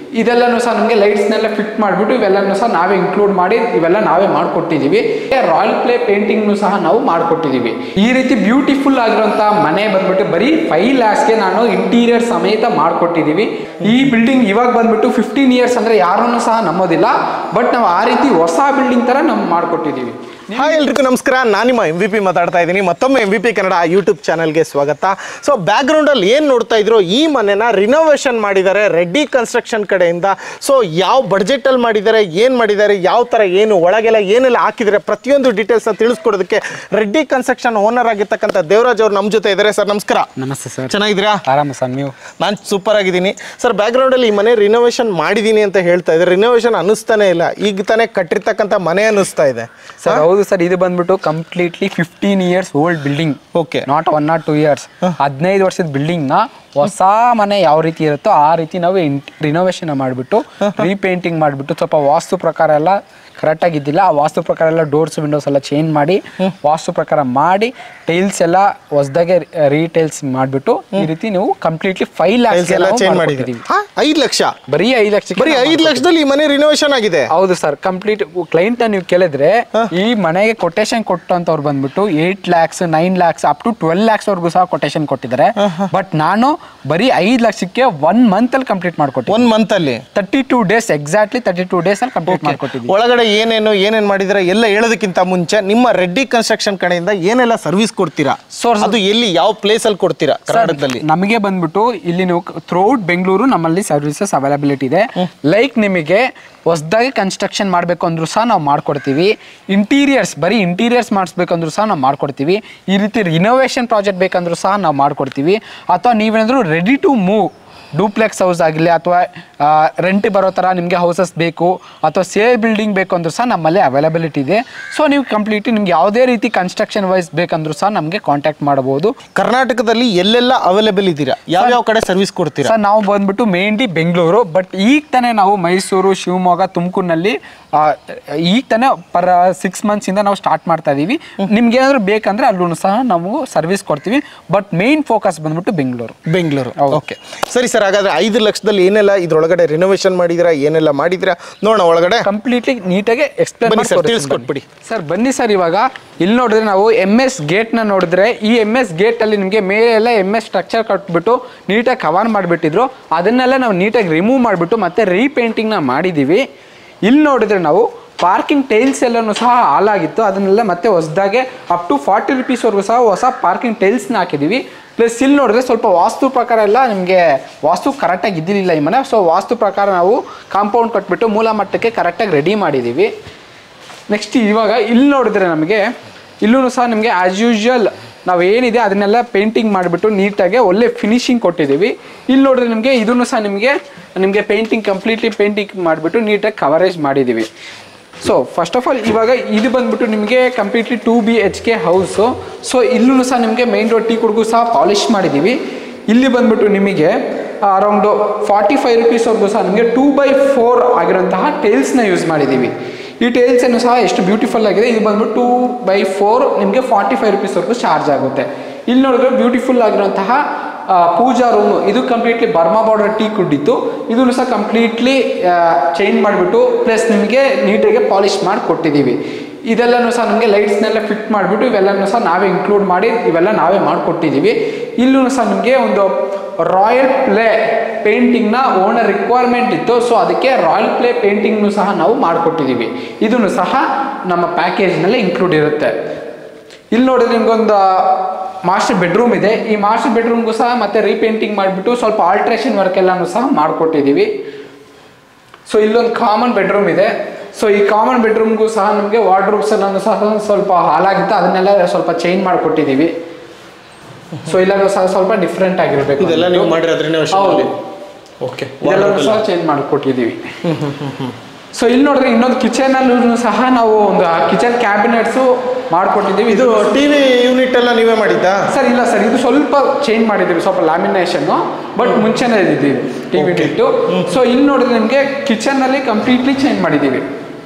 ಇದೆಲ್ಲನೂ ಸಹ ನಮಗೆ ಲೈಟ್ಸ್ನೆಲ್ಲ ಫಿಟ್ ಮಾಡಿಬಿಟ್ಟು ಇವೆಲ್ಲನೂ ಸಹ ನಾವೇ ಇನ್ಕ್ಲೂಡ್ ಮಾಡಿ ಇವೆಲ್ಲ ನಾವೇ ಮಾಡಿಕೊಟ್ಟಿದ್ದೀವಿ ರಾಯಲ್ ಪ್ಲೇ ಪೇಂಟಿಂಗ್ನು ಸಹ ನಾವು ಮಾಡಿಕೊಟ್ಟಿದ್ದೀವಿ ಈ ರೀತಿ ಬ್ಯೂಟಿಫುಲ್ ಆಗಿರುವಂಥ ಮನೆ ಬಂದ್ಬಿಟ್ಟು ಬರೀ ಫೈವ್ ಲ್ಯಾಕ್ಸ್ಗೆ ನಾನು ಇಂಟೀರಿಯರ್ ಸಮೇತ ಮಾಡಿಕೊಟ್ಟಿದ್ದೀವಿ ಈ ಬಿಲ್ಡಿಂಗ್ ಇವಾಗ ಬಂದ್ಬಿಟ್ಟು ಫಿಫ್ಟೀನ್ ಇಯರ್ಸ್ ಅಂದರೆ ಯಾರನ್ನು ಸಹ ನಂಬೋದಿಲ್ಲ ಬಟ್ ನಾವು ಆ ರೀತಿ ಹೊಸ ಬಿಲ್ಡಿಂಗ್ ಥರ ನಾವು ಮಾಡಿಕೊಟ್ಟಿದ್ದೀವಿ ಹಾಯ್ ಎಲ್ರಿಗೂ ನಮಸ್ಕಾರ ನಾನು ನಿಮ್ಮ ಎಂ ವಿ ಪಿ ಮಾತಾಡ್ತಾ ಇದ್ದೀನಿ ಮತ್ತೊಮ್ಮೆ M V P Kannada YouTube ಚಾನಲ್ಗೆ ಸ್ವಾಗತ ಸೊ ಬ್ಯಾಕ್ಗ್ರೌಂಡಲ್ಲಿ ಏನು ನೋಡ್ತಾ ಇದ್ರು ಈ ಮನೆನ ರಿನೋವೇಷನ್ ಮಾಡಿದ್ದಾರೆ ರೆಡ್ಡಿ ಕನ್ಸ್ಟ್ರಕ್ಷನ್ ಕಡೆಯಿಂದ ಸೊ ಯಾವ ಬಡ್ಜೆಟಲ್ಲಿ ಮಾಡಿದ್ದಾರೆ ಏನು ಮಾಡಿದ್ದಾರೆ ಯಾವ ಥರ ಏನು ಒಳಗೆಲ್ಲ ಏನೆಲ್ಲ ಹಾಕಿದ್ದಾರೆ ಪ್ರತಿಯೊಂದು ಡೀಟೇಲ್ಸ್ನ ತಿಳಿಸ್ಕೊಡೋದಕ್ಕೆ ರೆಡ್ಡಿ ಕನ್ಸ್ಟ್ರಕ್ಷನ್ ಓನರ್ ಆಗಿರ್ತಕ್ಕಂಥ ದೇವರಾಜ್ ಅವ್ರು ನಮ್ಮ ಜೊತೆ ಇದ್ದಾರೆ ಸರ್ ನಮಸ್ಕಾರ ನಮಸ್ತೆ ಸರ್ ಚೆನ್ನಾಗಿದ್ದೀರಾ ಆರಾಮ ಸರ್ ನೀವು ನಾನು ಸೂಪರ್ ಆಗಿದ್ದೀನಿ ಸರ್ ಬ್ಯಾಕ್ಗ್ರೌಂಡಲ್ಲಿ ಈ ಮನೆ ರಿನೋವೇಷನ್ ಮಾಡಿದ್ದೀನಿ ಅಂತ ಹೇಳ್ತಾ ಇದ್ದಾರೆ ರಿನೋವೇಷನ್ ಅನ್ನಿಸ್ತಾನೆ ಇಲ್ಲ ಈಗ ತಾನೇ ಕಟ್ಟಿರ್ತಕ್ಕಂಥ ಮನೆ ಅನ್ನಿಸ್ತಾ ಇದೆ ಸರ್ ಹೌದು ಸರ್ ಇದು ಬಂದ್ಬಿಟ್ಟು completely fifteen years old building okay not one not two years ಹದಿನೈದು ವರ್ಷದ ಬಿಲ್ಡಿಂಗ್ ನ ಹೊಸ ಮನೆ ಯಾವ ರೀತಿ ಇರುತ್ತೋ ಆ ರೀತಿ ನಾವು ರಿನೋವೇಷನ್ ಮಾಡಿಬಿಟ್ಟು ರೀಪೇಂಟಿಂಗ್ ಮಾಡಿಬಿಟ್ಟು ಸ್ವಲ್ಪ ವಾಸ್ತು ಪ್ರಕಾರ ಎಲ್ಲ ಕರೆಕ್ಟ್ ಆಗಿದ್ದಿಲ್ಲ ಆ ವಾಸ್ತು ಪ್ರಕಾರ ಎಲ್ಲ ಡೋರ್ಸ್ ವಿಂಡೋಸ್ ಎಲ್ಲ ಚೇಂಜ್ ಮಾಡಿ ವಾಸ್ತು ಪ್ರಕಾರ ಮಾಡಿ ಟೈಲ್ಸ್ ಎಲ್ಲ ಹೊಸದಾಗೆ ರೀಟೈಲ್ಸ್ ಮಾಡಿಬಿಟ್ಟು ಈ ರೀತಿ ನೀವು ಕಂಪ್ಲೀಟ್ಲಿ ಫೈವ್ ಲ್ಯಾಕ್ಸ್ ಎಲ್ಲ ಚೇಂಜ್ ಮಾಡಿದ್ದೀವಿ ಐದು ಲಕ್ಷ ಬರೀ ಐದು ಲಕ್ಷ ಬರೀ ಐದು ಲಕ್ಷದಲ್ಲಿ ಈ ಮನೆ ರಿನೋವೇಷನ್ ಆಗಿದೆ ಹೌದು ಸರ್ ಕಂಪ್ಲೀಟ್ ಕ್ಲೈಂಟ್ ನೀವು ಕೇಳಿದ್ರೆ ಈ ಮನೆಗೆ ಕೊಟೇಶನ್ ಕೊಟ್ಟಂತವ್ರು ಬಂದ್ಬಿಟ್ಟು eight lakhs nine lakhs up to twelve lakhs ವರ್ಗೂ ಸಹ ಕೊಟೇಶನ್ ಕೊಟ್ಟಿದ್ದಾರೆ ಬಟ್ ನಾನು ಬರೀ ಐದು ಲಕ್ಷಕ್ಕೆ ಒನ್ ಮಂತ್ ಅಲ್ಲಿ ಕಂಪ್ಲೀಟ್ ಮಾಡ್ಕೊಟ್ಟಿದ್ದೆ ಒಂದ್ ಮಂತ್ ಅಲ್ಲಿ thirty two days exactly thirty two days ಅಲ್ಲಿ ಕಂಪ್ಲೀಟ್ ಮಾಡ್ಕೊಟ್ಟಿದ್ವಿ ಒಳಗಡೆ ಏನೇನು ಏನೇನ್ ಮಾಡಿದ್ರೆ ಎಲ್ಲ ಹೇಳೋದಕ್ಕಿಂತ ಮುಂಚೆ ನಿಮ್ಮ ರೆಡ್ಡಿ ಕನ್ಸ್ಟ್ರಕ್ಷನ್ ಕಡೆಯಿಂದ ಏನೆಲ್ಲ ಸರ್ವಿಸ್ ಕೊಡ್ತೀರಾ Sir, ಅದು ಎಲ್ಲಿ ಯಾವ ಪ್ಲೇಸ್ ಅಲ್ಲಿ ಕೊಡ್ತೀರಾ ಕರ್ನಾಟಕದಲ್ಲಿ ನಮಗೆ ಬಂದ್ಬಿಟ್ಟು ಇಲ್ಲಿ ನೀವು ಥ್ರೂಔಟ್ ಬೆಂಗಳೂರು ನಮ್ಮಲ್ಲಿ ಸರ್ವಿಸಸ್ ಅವೈಲಬಿಲಿಟಿ ಇದೆ ಲೈಕ್ ನಿಮಗೆ ಹೊಸದಾಗಿ ಕನ್ಸ್ಟ್ರಕ್ಷನ್ ಮಾಡಬೇಕು ಅಂದ್ರೂ ಸಹ ನಾವು ಮಾಡ್ಕೊಡ್ತೀವಿ ಇಂಟೀರಿಯರ್ಸ್ ಬರೀ ಇಂಟೀರಿಯರ್ಸ್ ಮಾಡಿಸ್ಬೇಕಂದ್ರೂ ಸಹ ನಾವು ಮಾಡ್ಕೊಡ್ತೀವಿ ಈ ರೀತಿ ರಿನೋವೇಷನ್ ಪ್ರಾಜೆಕ್ಟ್ ಬೇಕಂದ್ರೂ ಸಹ ನಾವು ಮಾಡ್ಕೊಡ್ತೀವಿ ಅಥವಾ ನೀವೇನಾದರೂ ready to move duplex house ಆಗಿರಲಿ ಅಥವಾ ರೆಂಟ್ ಬರೋ ಥರ ನಿಮಗೆ ಹೌಸಸ್ ಬೇಕು ಅಥವಾ ಸೇರ್ ಬಿಲ್ಡಿಂಗ್ ಬೇಕು ಅಂದ್ರೂ ಸಹ ನಮ್ಮಲ್ಲಿ ಅವೈಲಬಿಲಿಟಿ ಇದೆ ಸೊ ನೀವು ಕಂಪ್ಲೀಟ್ಲಿ ನಿಮ್ಗೆ ಯಾವುದೇ ರೀತಿ ಕನ್ಸ್ಟ್ರಕ್ಷನ್ ವೈಸ್ ಬೇಕಂದ್ರೂ ಸಹ ನಮಗೆ ಕಾಂಟ್ಯಾಕ್ಟ್ ಮಾಡಬಹುದು ಕರ್ನಾಟಕದಲ್ಲಿ ಎಲ್ಲೆಲ್ಲ ಅವೈಲೇಬಲ್ ಇದ್ದೀರಾ ಯಾವ ಯಾವ ಕಡೆ ಸರ್ವಿಸ್ ಕೊಡ್ತೀರಾ ಸರ್ ನಾವು ಬಂದ್ಬಿಟ್ಟು ಮೇನ್ಲಿ ಬೆಂಗಳೂರು ಬಟ್ ಈಗ ತಾನೇ ನಾವು ಮೈಸೂರು ಶಿವಮೊಗ್ಗ ತುಮಕೂರಿನಲ್ಲಿ ಈಗ ತಾನೇ ಪರ್ ಸಿಕ್ಸ್ ಮಂತ್ಸಿಂದ ನಾವು ಸ್ಟಾರ್ಟ್ ಮಾಡ್ತಾ ಇದೀವಿ ನಿಮ್ಗೆ ಏನಾದರೂ ಬೇಕಂದ್ರೆ ಅಲ್ಲೂ ಸಹ ನಾವು ಸರ್ವಿಸ್ ಕೊಡ್ತೀವಿ ಬಟ್ ಮೇನ್ ಫೋಕಸ್ ಬಂದ್ಬಿಟ್ಟು ಬೆಂಗಳೂರು ಬೆಂಗಳೂರು ಓಕೆ ಸರಿ ಸರ್ ಹಾಗಾದ್ರೆ ಐದು ಲಕ್ಷದಲ್ಲಿ ಏನೆಲ್ಲ ಇದ್ರೊಳಗಡೆ ರಿನೋವೇಷನ್ ಮಾಡಿದಿರಾ ಏನೆಲ್ಲ ಮಾಡಿದಿರಾ ನೋಡೋಣ ಒಳಗಡೆ ಕಂಪ್ಲೀಟ್ಲಿ ನೀಟಾಗಿ ಎಕ್ಸ್ಪ್ಲೇನ್ ಬನ್ನಿ sir, ತಿಳಿಸ್ಕೊಟ್ಬಿಡಿ. ಸರ್ ಬನ್ನಿ ಸರ್ ಇವಾಗ ಇಲ್ಲಿ ನೋಡಿದ್ರೆ ನಾವು ಎಮ್ ಎಸ್ ಗೇಟ್ನ ನೋಡಿದ್ರೆ ಈ ಎಮ್ ಎಸ್ ಗೇಟಲ್ಲಿ ನಿಮಗೆ ಮೇಲೆ ಎಲ್ಲ ಎಮ್ ಎಸ್ ಸ್ಟ್ರಕ್ಚರ್ ಕಟ್ಬಿಟ್ಟು ನೀಟಾಗಿ ಕವರ್ ಮಾಡಿಬಿಟ್ಟಿದ್ರು ಅದನ್ನೆಲ್ಲ ನಾವು ನೀಟಾಗಿ ರಿಮೂವ್ ಮಾಡಿಬಿಟ್ಟು ಮತ್ತೆ ರೀಪೇಂಟಿಂಗ್ನ ಮಾಡಿದ್ದೀವಿ ಇಲ್ಲಿ ನೋಡಿದ್ರೆ ನಾವು ಪಾರ್ಕಿಂಗ್ ಟೈಲ್ಸ್ ಎಲ್ಲನೂ ಸಹ ಹಾಳಾಗಿತ್ತು ಅದನ್ನೆಲ್ಲ ಮತ್ತೆ ಹೊಸದಾಗೆ ಅಪ್ ಟು ಫಾರ್ಟಿ ರುಪೀಸ್ವರೆಗೂ ಸಹ ಹೊಸ ಪಾರ್ಕಿಂಗ್ ಟೈಲ್ಸ್ನ ಹಾಕಿದ್ದೀವಿ ಪ್ಲಸ್ ಇಲ್ಲಿ ನೋಡಿದ್ರೆ ಸ್ವಲ್ಪ ವಾಸ್ತು ಪ್ರಕಾರ ಎಲ್ಲ ನಿಮಗೆ ವಾಸ್ತು ಕರೆಕ್ಟಾಗಿ ಇದ್ದಿರಲಿಲ್ಲ ಈ ಮನೆ ಸೊ ವಾಸ್ತು ಪ್ರಕಾರ ನಾವು ಕಾಂಪೌಂಡ್ ಕಟ್ಬಿಟ್ಟು ಮೂಲ ಮಟ್ಟಕ್ಕೆ ಕರೆಕ್ಟಾಗಿ ರೆಡಿ ಮಾಡಿದ್ದೀವಿ ನೆಕ್ಸ್ಟ್ ಇವಾಗ ಇಲ್ಲಿ ನೋಡಿದ್ರೆ ನಮಗೆ ಇಲ್ಲೂ ಸಹ ನಿಮಗೆ ಆ್ಯಸ್ ಯೂಶ್ವಲ್ ನಾವು ಏನಿದೆ ಅದನ್ನೆಲ್ಲ ಪೇಂಟಿಂಗ್ ಮಾಡಿಬಿಟ್ಟು ನೀಟಾಗಿ ಒಳ್ಳೆ ಫಿನಿಶಿಂಗ್ ಕೊಟ್ಟಿದ್ದೀವಿ ಇಲ್ಲಿ ನೋಡಿದ್ರೆ ನಿಮಗೆ ಇದನ್ನು ಸಹ ನಿಮಗೆ ನಿಮಗೆ ಪೇಂಟಿಂಗ್ ಕಂಪ್ಲೀಟ್ಲಿ ಪೇಂಟಿಂಗ್ ಮಾಡಿಬಿಟ್ಟು ನೀಟಾಗಿ ಕವರೇಜ್ ಮಾಡಿದ್ದೀವಿ ಸೊ ಫಸ್ಟ್ ಆಫ್ ಆಲ್ ಇವಾಗ ಇದು ಬಂದ್ಬಿಟ್ಟು ನಿಮಗೆ completely two B H K house so ಇಲ್ಲೂ ಸಹ ನಿಮಗೆ ಮೈನ್ ರೋಡ್ ಟೀ ಕುಡ್ಗೂ ಸಹ ಪಾಲಿಷ್ ಮಾಡಿದ್ದೀವಿ ಇಲ್ಲಿ ಬಂದ್ಬಿಟ್ಟು ನಿಮಗೆ ಅರೌಂಡು ಫಾರ್ಟಿ ಫೈವ್ ರುಪೀಸ್ವರೆಗೂ ಸಹ ನಿಮಗೆ ಟೂ ಬೈ ಫೋರ್ ಆಗಿರೋಂತಹ ಟೇಲ್ಸ್ನ ಯೂಸ್ ಮಾಡಿದ್ದೀವಿ ಈ ಟೇಲ್ಸನ್ನು ಸಹ ಎಷ್ಟು ಬ್ಯೂಟಿಫುಲ್ ಆಗಿದೆ ಇದು ಬಂದ್ಬಿಟ್ಟು ಟೂ ಬೈ ಫೋರ್ ನಿಮಗೆ ಫಾರ್ಟಿ ಫೈವ್ ರುಪೀಸ್ವರೆಗೂ ಚಾರ್ಜ್ ಆಗುತ್ತೆ ಇಲ್ಲಿ ನೋಡಿದ್ರೆ ಬ್ಯೂಟಿಫುಲ್ ಆಗಿರುವಂತಹ ಆ, ಪೂಜಾ ರೂಮು ಇದು ಕಂಪ್ಲೀಟ್ಲಿ ಬರ್ಮಾ ಬಾರ್ಡರ್ ಟೀ ಕುಡ್ಡಿತ್ತು ಇದನ್ನು ಸಹ ಕಂಪ್ಲೀಟ್ಲಿ ಚೇಂಜ್ ಮಾಡಿಬಿಟ್ಟು ಪ್ಲಸ್ ನಿಮಗೆ ನೀಟಾಗಿ ಪಾಲಿಷ್ ಮಾಡಿ ಕೊಟ್ಟಿದ್ದೀವಿ ಇದೆಲ್ಲನೂ ಸಹ ನಮಗೆ ಲೈಟ್ಸ್ನೆಲ್ಲ ಫಿಟ್ ಮಾಡಿಬಿಟ್ಟು ಇವೆಲ್ಲನೂ ಸಹ ನಾವೇ ಇನ್ಕ್ಲೂಡ್ ಮಾಡಿ ಇವೆಲ್ಲ ನಾವೇ ಮಾಡಿಕೊಟ್ಟಿದ್ದೀವಿ ಇಲ್ಲೂ ಸಹ ನಿಮಗೆ ಒಂದು ರಾಯಲ್ ಪ್ಲೇ ಪೇಂಟಿಂಗ್ನ ಓನರ್ ರಿಕ್ವೈರ್ಮೆಂಟ್ ಇತ್ತು ಸೊ ಅದಕ್ಕೆ ರಾಯಲ್ ಪ್ಲೇ ಪೇಂಟಿಂಗ್ನು ಸಹ ನಾವು ಮಾಡಿಕೊಟ್ಟಿದ್ದೀವಿ ಇದನ್ನು ಸಹ ನಮ್ಮ ಪ್ಯಾಕೇಜ್ನಲ್ಲಿ ಇನ್ಕ್ಲೂಡ್ ಇರುತ್ತೆ ಇಲ್ಲಿ ನೋಡಿದ್ರೆ ನಿಮ್ಗೊಂದು ಮಾಸ್ಟರ್ ಬೆಡ್ರೂಮ್ ಇದೆ ಈ ಮಾಸ್ಟರ್ ಬೆಡ್ರೂಮ್ಗೂ ಸಹ ಮತ್ತೆ ರೀಪೇಂಟಿಂಗ್ ಮಾಡಿಬಿಟ್ಟು ಸ್ವಲ್ಪ ಆಲ್ಟ್ರೇಷನ್ ವರ್ಕ್ ಎಲ್ಲನೂ ಸಹ ಮಾಡಿಕೊಟ್ಟಿದ್ದೀವಿ ಸೊ ಇಲ್ಲೊಂದು ಕಾಮನ್ ಬೆಡ್ರೂಮ್ ಇದೆ ಸೊ ಈ ಕಾಮನ್ ಬೆಡ್ರೂಮ್ಗೂ ಸಹ ನಮಗೆ ವಾರ್ಡ್ರೂಬ್ಸ್ ಎಲ್ಲನೂ ಸಹ ಸ್ವಲ್ಪ ಹಾಳಾಗಿತ್ತು ಅದನ್ನೆಲ್ಲ ಸ್ವಲ್ಪ ಚೇಂಜ್ ಮಾಡಿಕೊಟ್ಟಿದ್ದೀವಿ ಸೊ ಇಲ್ಲೆಲ್ಲ ಸಹ ಸ್ವಲ್ಪ ಡಿಫ್ರೆಂಟ್ ಆಗಿರಬೇಕು ಇದೆಲ್ಲ ನೀವು ಮಾಡಿರೋದು ರಿನೋವೇಷನ್ ಹೌದು ಓಕೆ ಇದೆಲ್ಲನೂ ಸಹ ಚೇಂಜ್ ಮಾಡಿಕೊಟ್ಟಿದ್ದೀವಿ ಸೊ ಇಲ್ಲಿ ನೋಡಿದ್ರೆ ಇನ್ನೊಂದು ಕಿಚನ್ ಅಲ್ಲೂ ಸಹ ನಾವು ಒಂದು ಕಿಚನ್ ಕ್ಯಾಬಿನೆಟ್ಸು ಮಾಡ್ಕೊಟ್ಟಿದ್ದೀವಿ ಇದು ಇದು ಟಿವಿ ಯೂನಿಟ್ ಎಲ್ಲ ನೀವೇ ಮಾಡಿದ್ದಾ ಸರ್ ಇಲ್ಲ ಸರ್ ಇದು ಸ್ವಲ್ಪ ಚೇಂಜ್ ಮಾಡಿದ್ದೀವಿ ಸ್ವಲ್ಪ ಲ್ಯಾಮಿನೇಷನ್ ಬಟ್ ಮುಂಚೆನೇ ಇದ್ದೀವಿ ಟಿ ವಿ ಇಟ್ಟು ಸೊ ಇಲ್ಲಿ ನೋಡಿದ್ರೆ ನಿಮಗೆ ಕಿಚನಲ್ಲಿ ಕಂಪ್ಲೀಟ್ಲಿ ಚೇಂಜ್ ಮಾಡಿದ್ದೀವಿ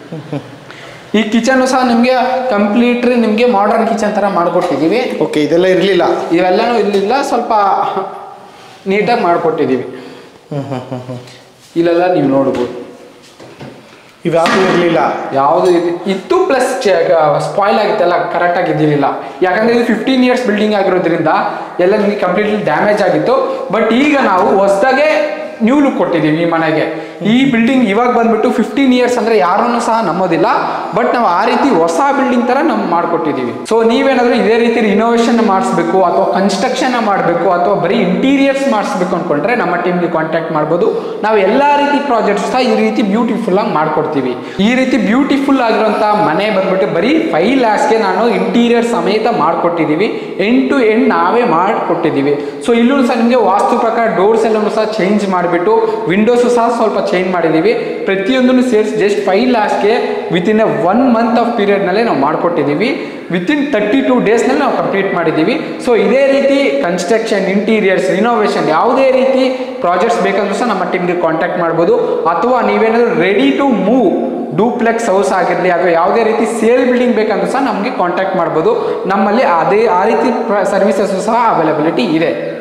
ಈ ಕಿಚನ್ ಸಹ ನಿಮಗೆ ಕಂಪ್ಲೀಟ್ಲಿ ನಿಮಗೆ ಮಾಡರ್ನ್ ಕಿಚನ್ ಥರ ಮಾಡಿಕೊಟ್ಟಿದ್ದೀವಿ ಓಕೆ ಇದೆಲ್ಲ ಇರಲಿಲ್ಲ ಇವೆಲ್ಲನೂ ಇಲ್ಲಿಲ್ಲ ಸ್ವಲ್ಪ ನೀಟಾಗಿ ಮಾಡಿಕೊಟ್ಟಿದ್ದೀವಿ ಇಲ್ಲೆಲ್ಲ ನೀವು ನೋಡ್ಬೋದು ಇವ್ಯಾವುದು ಇರಲಿಲ್ಲ ಯಾವುದು ಇತ್ತು ಪ್ಲಸ್ ಸ್ಪಾಯ್ಲ್ ಆಗಿತ್ತೆಲ್ಲ ಕರೆಕ್ಟಾಗಿ ಇದ್ದಿರಲಿಲ್ಲ ಯಾಕಂದ್ರೆ ಇದು ಫಿಫ್ಟೀನ್ ಇಯರ್ಸ್ ಬಿಲ್ಡಿಂಗ್ ಆಗಿರೋದ್ರಿಂದ ಎಲ್ಲ ನಿಮಗೆ ಕಂಪ್ಲೀಟ್ಲಿ ಡ್ಯಾಮೇಜ್ ಆಗಿತ್ತು ಬಟ್ ಈಗ ನಾವು ಹೊಸದಾಗೆ ನ್ಯೂ ಲುಕ್ ಕೊಟ್ಟಿದ್ದೀವಿ ಈ ಮನೆಗೆ ಈ ಬಿಲ್ಡಿಂಗ್ ಇವಾಗ ಬಂದ್ಬಿಟ್ಟು ಫಿಫ್ಟೀನ್ ಇಯರ್ಸ್ ಅಂದ್ರೆ ಯಾರನ್ನು ಸಹ ನಂಬೋದಿಲ್ಲ ಬಟ್ ನಾವು ಆ ರೀತಿ ಹೊಸ ಬಿಲ್ಡಿಂಗ್ ತರ ನಾವು ಮಾಡ್ಕೊಟ್ಟಿದ್ದೀವಿ ಸೊ ನೀವೇನಾದ್ರೂ ಇದೇ ರೀತಿ ರಿನೋವೇಷನ್ ಮಾಡಿಸ್ಬೇಕು ಅಥವಾ ಕನ್ಸ್ಟ್ರಕ್ಷನ್ ಮಾಡಬೇಕು ಅಥವಾ ಬರೀ ಇಂಟೀರಿಯರ್ಸ್ ಮಾಡಿಸ್ಬೇಕು ಅನ್ಕೊಂಡ್ರೆ ನಮ್ಮ ಟೀಮ್ಗೆ ಕಾಂಟ್ಯಾಕ್ಟ್ ಮಾಡ್ಬೋದು ನಾವು ಎಲ್ಲಾ ರೀತಿ ಪ್ರಾಜೆಕ್ಟ್ಸ್ ಸಹ ಈ ರೀತಿ ಬ್ಯೂಟಿಫುಲ್ ಆಗಿ ಮಾಡ್ಕೊಡ್ತೀವಿ ಈ ರೀತಿ ಬ್ಯೂಟಿಫುಲ್ ಆಗಿರುವಂತಹ ಮನೆ ಬಂದ್ಬಿಟ್ಟು ಬರೀ ಫೈವ್ ಲ್ಯಾಕ್ಸ್ಗೆ ನಾನು ಇಂಟೀರಿಯರ್ ಸಮೇತ ಮಾಡ್ಕೊಟ್ಟಿದ್ದೀವಿ ಎಂಡ್ ಟು ಎಂಡ್ ನಾವೇ ಮಾಡಿಕೊಟ್ಟಿದ್ದೀವಿ ಸೊ ಇಲ್ಲೂ ಸಹ ನಿಮಗೆ ವಾಸ್ತು ಪ್ರಕಾರ ಡೋರ್ಸ್ ಎಲ್ಲನೂ ಸಹ ಚೇಂಜ್ ಮಾಡಿಬಿಟ್ಟು ವಿಂಡೋಸು ಸಹ ಸ್ವಲ್ಪ ಚೇಂಜ್ ಮಾಡಿದ್ದೀವಿ ಪ್ರತಿಯೊಂದನ್ನು ಸೇರಿಸಿ ಜಸ್ಟ್ ಫೈವ್ ಲ್ಯಾಕ್ಸ್ಗೆ within a one month of ಪೀರಿಯಡ್ನಲ್ಲೇ ನಾವು ಮಾಡಿಕೊಟ್ಟಿದ್ದೀವಿ ವಿತಿನ್ ತರ್ಟಿ ಟೂ ಡೇಸ್ನಲ್ಲಿ ನಾವು ಕಂಪ್ಲೀಟ್ ಮಾಡಿದ್ದೀವಿ ಸೊ ಇದೇ ರೀತಿ ಕನ್ಸ್ಟ್ರಕ್ಷನ್ ಇಂಟೀರಿಯರ್ಸ್ ರಿನೋವೇಷನ್ ಯಾವುದೇ ರೀತಿ ಪ್ರಾಜೆಕ್ಟ್ಸ್ ಬೇಕಂದ್ರೂ ಸಹ ನಮ್ಮ ಟೀಮ್ಗೆ ಕಾಂಟ್ಯಾಕ್ಟ್ ಮಾಡ್ಬೋದು ಅಥವಾ ನೀವೇನಾದರೂ ready to move duplex house ಆಗಿರಲಿ ಅಥವಾ ಯಾವುದೇ ರೀತಿ ಸೇಲ್ ಬಿಲ್ಡಿಂಗ್ ಬೇಕಂದ್ರೂ ಸಹ ನಮಗೆ ಕಾಂಟ್ಯಾಕ್ಟ್ ಮಾಡ್ಬೋದು ನಮ್ಮಲ್ಲಿ ಅದೇ ಆ ರೀತಿ ಸರ್ವಿಸಸ್ಸು ಸಹ ಅವೈಲಬಿಲಿಟಿ ಇದೆ